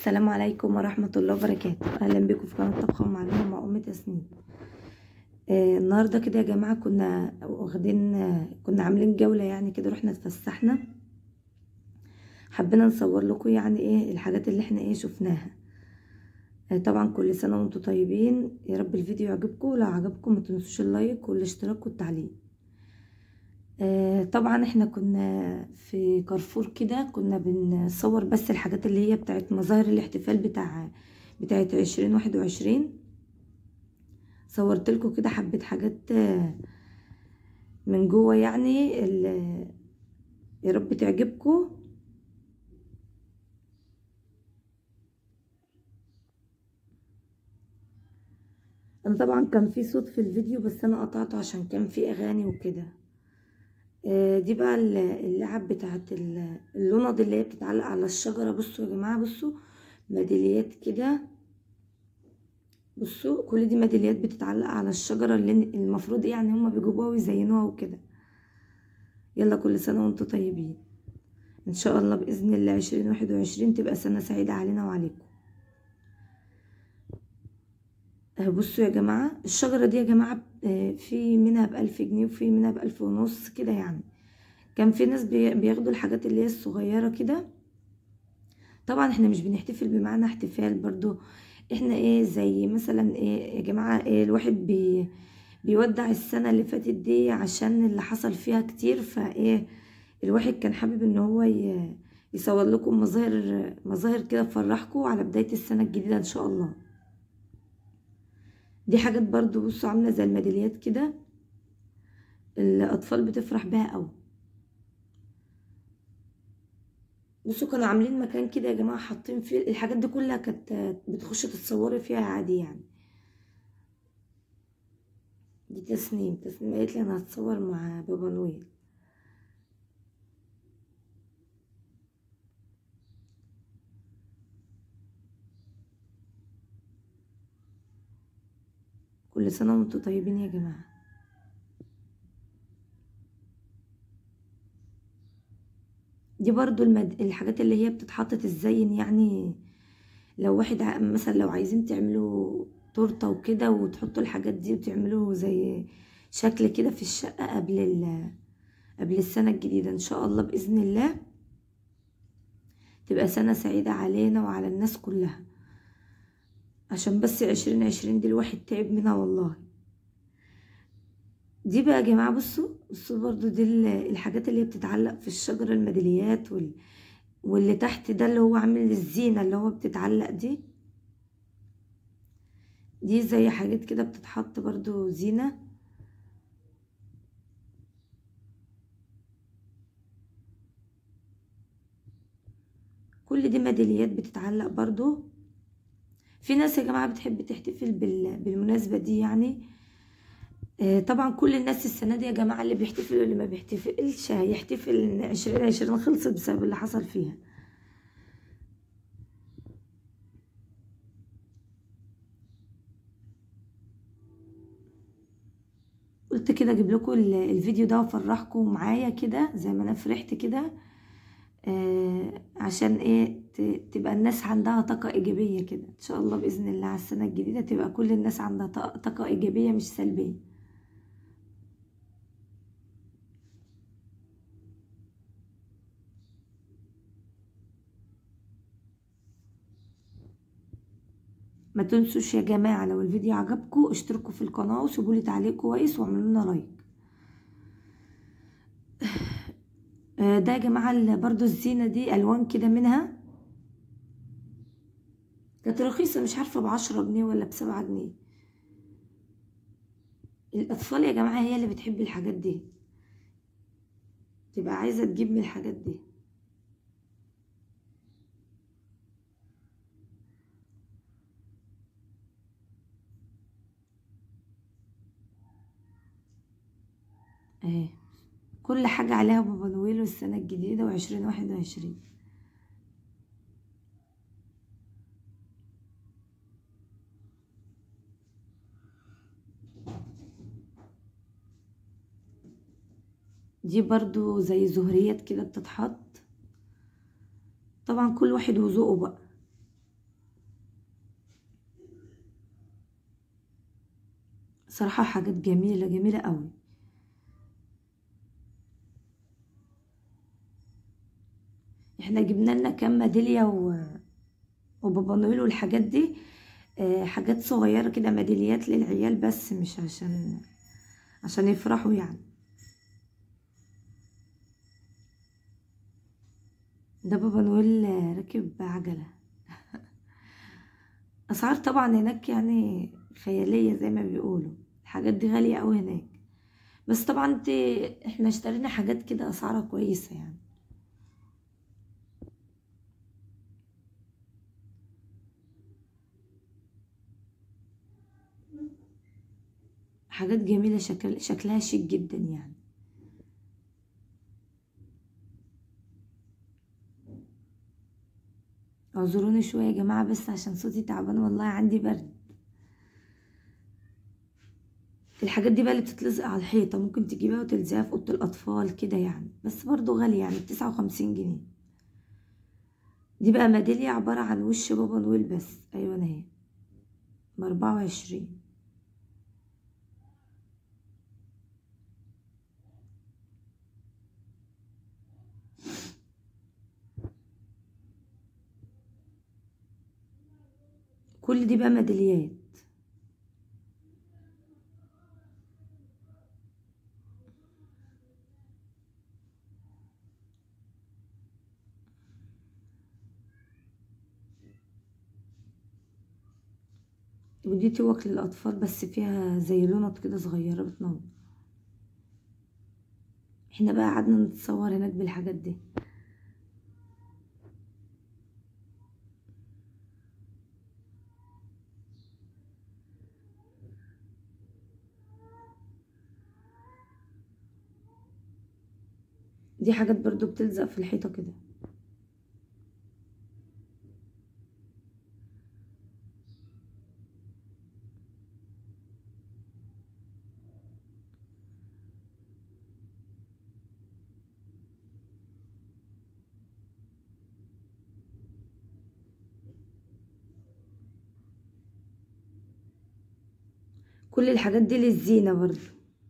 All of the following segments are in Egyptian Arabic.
السلام عليكم ورحمة الله وبركاته أهلا بكم في قناة طبخة ومعلومة مع أم تسنيم آه النهاردة كده يا جماعة كنا واخدين آه كنا عاملين جولة يعني كده رحنا اتفسحنا حبينا نصور لكم يعني ايه الحاجات اللي احنا ايه شفناها آه طبعا كل سنة وانتم طيبين يا رب الفيديو يعجبكم لو عجبكم ما تنسوش اللايك والاشتراك والتعليق آه طبعا احنا كنا في كارفور كده كنا بنصور بس الحاجات اللي هي بتاعت مظاهر الاحتفال بتاع بتاعت عشرين واحد وعشرين صورت لكم كده حبة حاجات من جوه يعني يا رب تعجبكم انا طبعا كان في صوت في الفيديو بس انا قطعته عشان كان في اغاني وكده دي بقى اللعب بتاعت اللوند اللي هي بتتعلق على الشجرة بصوا يا جماعة بصوا ميداليات كده بصوا كل دي ميداليات بتتعلق على الشجرة اللي المفروض يعني هما بيجيبوها ويزينوها وكده يلا كل سنة وانتم طيبين ان شاء الله بإذن الله عشرين واحد وعشرين تبقى سنة سعيدة علينا وعليكم بصوا يا جماعة الشجرة دي يا جماعة في منها بألف جنيه وفي منها بألف ونص كده يعني كان في ناس بياخدوا الحاجات اللي هي الصغيرة كده طبعا احنا مش بنحتفل بمعنى احتفال برضو احنا ايه زي مثلا ايه يا جماعة ايه الواحد بي بيودع السنة اللي فاتت دي عشان اللي حصل فيها كتير فايه الواحد كان حابب ان هو يصور لكم مظاهر مظاهر كده تفرحكم على بداية السنة الجديدة ان شاء الله دي حاجات برضو بصوا عاملة زي الميداليات كده الأطفال بتفرح بيها أوي بصوا كانوا عاملين مكان كده يا جماعة حاطين فيه الحاجات دي كلها كانت بتخش تتصوري فيها عادي يعني دي تسنيم تسنيم قالت لي أنا هتصور مع بابا نويل كل سنة وانتم طيبين يا جماعة دي برضو المد... الحاجات اللي هي بتتحط تزين يعني لو واحد ع... مثلا لو عايزين تعملوا تورته وكده وتحطوا الحاجات دي وتعملوا زي شكل كده في الشقة قبل ال... قبل السنة الجديدة ان شاء الله بإذن الله تبقى سنة سعيدة علينا وعلى الناس كلها عشان بس عشرين عشرين دي الواحد تعب منها والله دي بقى يا جماعة بصوا بصوا برضو دي الحاجات اللي هي بتتعلق في الشجرة الميداليات وال... واللي تحت ده اللي هو عامل الزينة اللي هو بتتعلق دي دي زي حاجات كده بتتحط برضو زينة كل دي ميداليات بتتعلق برضو في ناس يا جماعة بتحب تحتفل بالمناسبة دي يعني آه طبعا كل الناس السنة دي يا جماعة اللي بيحتفل واللي ما بيحتفلش هيحتفل ان عشرين عشرين خلصت بسبب اللي حصل فيها قلت كده اجيب لكم الفيديو ده وافرحكم معايا كده زي ما انا فرحت كده آه عشان ايه تبقى الناس عندها طاقة ايجابية كده ان شاء الله باذن الله على السنة الجديدة تبقى كل الناس عندها طاقة ايجابية مش سلبية ما تنسوش يا جماعة لو الفيديو عجبكم اشتركوا في القناة وسيبوا لي تعليق كويس واعملوا لنا لايك ده يا جماعة برضو الزينة دي ألوان كده منها كانت رخيصة مش عارفة بعشرة جنيه ولا بسبعة جنيه الأطفال يا جماعة هي اللي بتحب الحاجات دي تبقى عايزة تجيب من الحاجات دي اهي كل حاجة عليها بابا نويل والسنة الجديدة وعشرين واحد وعشرين دي برضو زي زهريات كده بتتحط طبعا كل واحد وذوقه بقى صراحة حاجات جميلة جميلة قوي احنا جبنا لنا كام ميدالية و... وبابا نويل والحاجات دي آه، حاجات صغيرة كده ميداليات للعيال بس مش عشان عشان يفرحوا يعني ده بابا نويل راكب عجلة أسعار طبعا هناك يعني خيالية زي ما بيقولوا الحاجات دي غالية أوي هناك بس طبعا انت احنا اشترينا حاجات كده أسعارها كويسة يعني حاجات جميلة شكل شكلها شيك جدا يعني اعذروني شوية يا جماعة بس عشان صوتي تعبان والله عندي برد الحاجات دي بقى اللي بتتلزق على الحيطة ممكن تجيبها وتلزقها في أوضة الأطفال كده يعني بس برضو غالية يعني بتسعة وخمسين جنيه دي بقى ميدالية عبارة عن وش بابا نويل بس أيوة أنا اهي بأربعة وعشرين كل دي بقى ميداليات ودي توك للأطفال بس فيها زي لونط كده صغيرة بتنور احنا بقى قعدنا نتصور هناك بالحاجات دي دي حاجات برضو بتلزق في الحيطة كده كل الحاجات دي للزينة برضو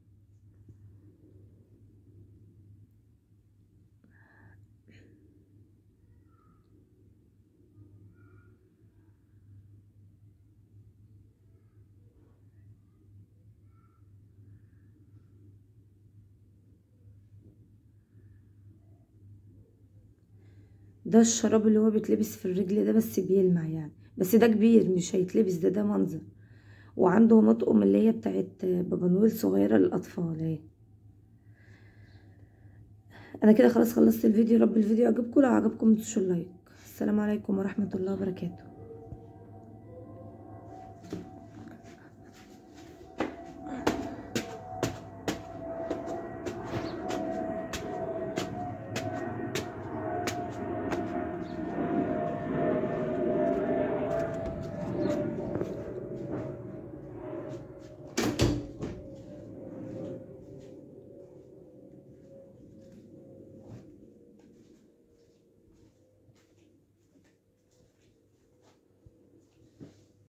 ده الشراب اللي هو بيتلبس في الرجل ده بس بيلمع يعني بس ده كبير مش هيتلبس ده ده منظر وعنده مطقم اللي هي بتاعت بابا نويل صغيرة للأطفال اهي انا كده خلاص خلصت الفيديو رب الفيديو عجبكم لو عجبكم متنسوش اللايك السلام عليكم ورحمة الله وبركاته